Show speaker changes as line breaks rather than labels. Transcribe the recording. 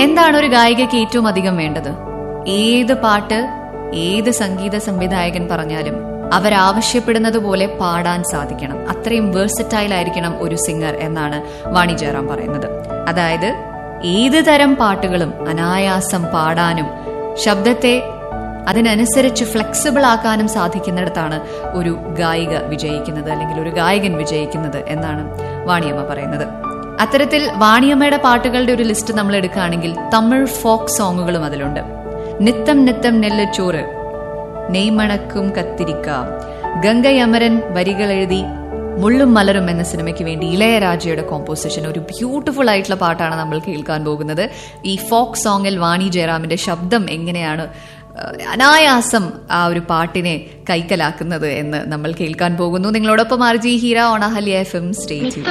എന്താണ് ഒരു ഗായികയ്ക്ക് ഏറ്റവും അധികം വേണ്ടത് ഏത് പാട്ട് ഏത് സംഗീത സംവിധായകൻ പറഞ്ഞാലും അവരാവശ്യപ്പെടുന്നത് പോലെ പാടാൻ സാധിക്കണം അത്രയും വേഴ്സറ്റൈൽ ആയിരിക്കണം ഒരു സിംഗർ എന്നാണ് വാണി ജയറാം പറയുന്നത് അതായത് ഏത് തരം പാട്ടുകളും അനായാസം പാടാനും ശബ്ദത്തെ അതിനനുസരിച്ച് ഫ്ലെക്സിബിൾ ആക്കാനും സാധിക്കുന്നിടത്താണ് ഒരു ഗായിക വിജയിക്കുന്നത് അല്ലെങ്കിൽ ഒരു ഗായകൻ വിജയിക്കുന്നത് എന്നാണ് വാണിയമ്മ പറയുന്നത് അത്തരത്തിൽ വാണിയമ്മയുടെ പാട്ടുകളുടെ ഒരു ലിസ്റ്റ് നമ്മൾ എടുക്കുകയാണെങ്കിൽ തമിഴ് ഫോക്ക് സോങ്ങുകളും അതിലുണ്ട് നിത്തം നിത്തം നെല്ലച്ചോറ് നെയ്മണക്കും കത്തിരിക്ക ഗംഗയമരൻ വരികൾ എഴുതി മുള്ളും മലരും എന്ന സിനിമയ്ക്ക് വേണ്ടി ഇളയരാജയുടെ കോമ്പോസിഷൻ ഒരു ബ്യൂട്ടിഫുൾ ആയിട്ടുള്ള പാട്ടാണ് നമ്മൾ കേൾക്കാൻ പോകുന്നത് ഈ ഫോക്ക് സോങ്ങിൽ വാണി ജയറാമിന്റെ ശബ്ദം എങ്ങനെയാണ് ഏഹ്, അനായാസം ആ ഒരു പാട്ടിനെ കൈക്കലാക്കുന്നത് എന്ന് നമ്മൾ കേൾക്കാൻ പോകുന്നു നിങ്ങളോടൊപ്പം ആർ ജി ഹീര ഓണഹല്യ എഫ് എം സ്റ്റേറ്റ്